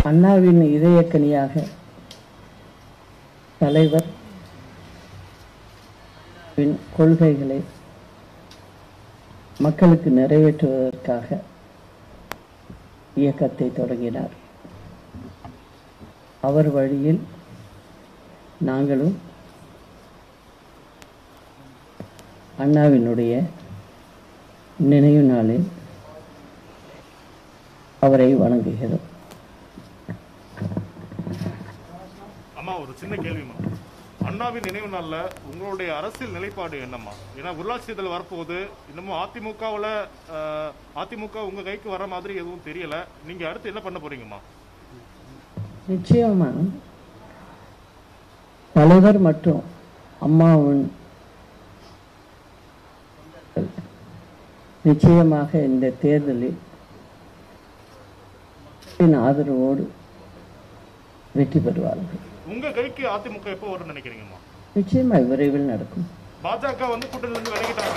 அண்ணாவின் இதயக்கனியாக தலைவர் வின் கொள்கைகளை மக்களுக்கு நிறைவேற்றுவதற்காக இயக்கத்தை தொடங்கினார் அவர் வழியில் நாங்களும் அண்ணாவினுடைய நினைவு நாளில் அவரை வணங்குகிறோம் அம்மா ஒரு சின்ன கேள்விம்மா அண்ணாவின் நினைவு நாள்ல உங்களுடைய அரசியல் நிலைப்பாடு என்னம்மா ஏன்னா உள்ளாட்சி தேர்தல் வரப்போகுது இன்னமும் அதிமுகவுல அஹ், அதிமுக உங்க கைக்கு வர மாதிரி எதுவும் தெரியல நீங்க அடுத்து என்ன பண்ண போறீங்கம்மா நிச்சயமா தலைவர் மற்றும் அம்மாவின் நிச்சயமாக இந்த தேர்தலில் மக்களின் ஆதரவோடு வெற்றி பெறுவார்கள் உங்க கைக்கு அதிமுக எப்போ வரும்னு நினைக்கிறீங்கம்மா நிச்சயமாக விரைவில் நடக்கும் பாஜக வந்து கூட்டணியில இருந்து விலகிட்டாங்க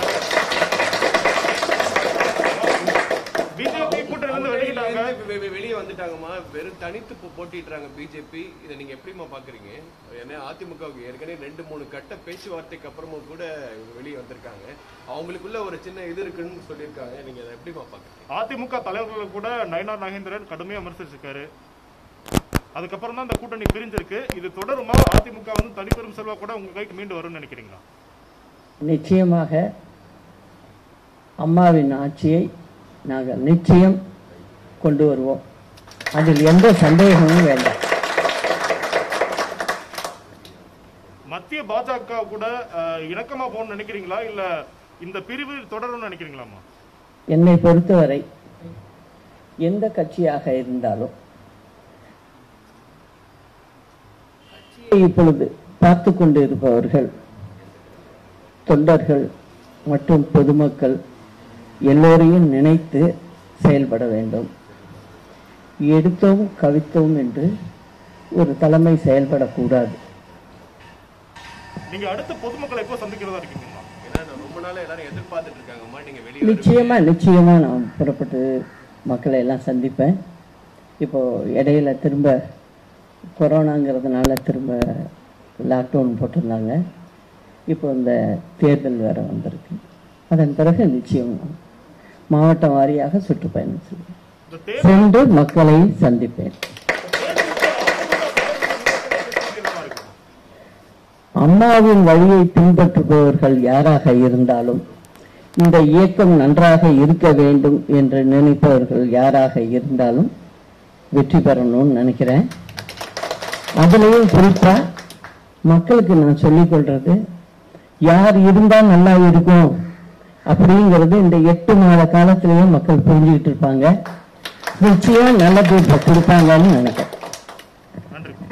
பிஜேபி கூட்டணியில இருந்து விலகிட்டாங்க வெ- வெ- வெளியே வந்துட்டாங்கம்மா வெறும் தனித்து போ- போட்டிடுறாங்க பிஜேபி இதை நீங்க எப்படிம்மா பாக்குறீங்க ஏன்னா அதிமுகவுக்கு ஏற்கனவே ரெண்டு மூணு கட்ட பேச்சுவார்த்தைக்கு அப்புறமும் கூட இவங்க வெளியே வந்திருக்காங்க அவங்களுக்குள்ள ஒரு சின்ன இது இருக்குன்னு சொல்லியிருக்காங்க நீங்க அதை எப்படிம்மா பாக்குறீங்க அதிமுக தலைவர்கள் கூட நயனார் நாகேந்திரன் கடுமையா விமர்சிச்சிருக்காரு அதுக்கப்புறம் தான் இந்த கூட்டணி பிரிஞ்சிருக்கு இது தொடருமா அதிமுக வந்து தனிப்பெரும் செல்வா கூட உங்க கைக்கு மீண்டு வரும்னு நினைக்கிறீங்களா நிச்சயமாக அம்மாவின் ஆட்சியை நாங்கள் நிச்சயம் கொண்டு வருவோம் அதில் எந்த சந்தேகமும் வேண்டாம் மத்திய பாஜக கூட அஹ், இணக்கமா போகணும்னு நினைக்கிறீங்களா இல்ல இந்த பிரிவு தொடரும்னு நினைக்கிறீங்களாமா என்னை பொறுத்தவரை எந்த கட்சியாக இருந்தாலும் கட்சியை இப்பொழுது பார்த்து கொண்டு இருப்பவர்கள் தொண்டர்கள் மற்றும் பொதுமக்கள் எல்லோரையும் நினைத்து செயல்பட வேண்டும் எடுத்தோம் கவித்தோம் என்று ஒரு தலைமை செயல்படக்கூடாது நீங்க அடுத்த பொதுமக்களை எப்போ சந்திக்கிறதா இருக்கீங்கம்மா ஏன்னா நான் ரொம்ப நாளா எல்லாரும் எதிர்பார்த்துட்டு இருக்காங்கம்மா நீங்க வெளியே நிச்சயமா நிச்சயமா நான் புறப்பட்டு மக்களை எல்லாம் சந்திப்பேன் இப்போ இடையில திரும்ப கொரோனாங்கிறதுனால திரும்ப லாக்டவுன் போட்டிருந்தாங்க இப்போ இந்த தேர்தல் வேற வந்திருக்கு அதன் பிறகு நிச்சயம் மாவட்டம் வாரியாக சுற்றுப்பயணம் செய்வேன் இந்த தேர்தல் சென்று மக்களை சந்திப்பேன் அம்மாவின் வழியை பின்பற்றுபவர்கள் யாராக இருந்தாலும் இந்த இயக்கம் நன்றாக இருக்க வேண்டும் என்று நினைப்பவர்கள் யாராக இருந்தாலும் வெற்றி பெறணும்னு நினைக்கிறேன் அதுலேயும் குறிப்பா மக்களுக்கு நான் சொல்லிக் கொள்றது யார் இருந்தா நல்லா இருக்கும் அப்படிங்கிறது இந்த எட்டு மாத காலத்திலேயே மக்கள் புரிஞ்சுக்கிட்டு இருப்பாங்க நிச்சயம் நல்ல தீர்ப்பை கொடுப்பாங்கன்னு நினைக்கிறேன் நன்றி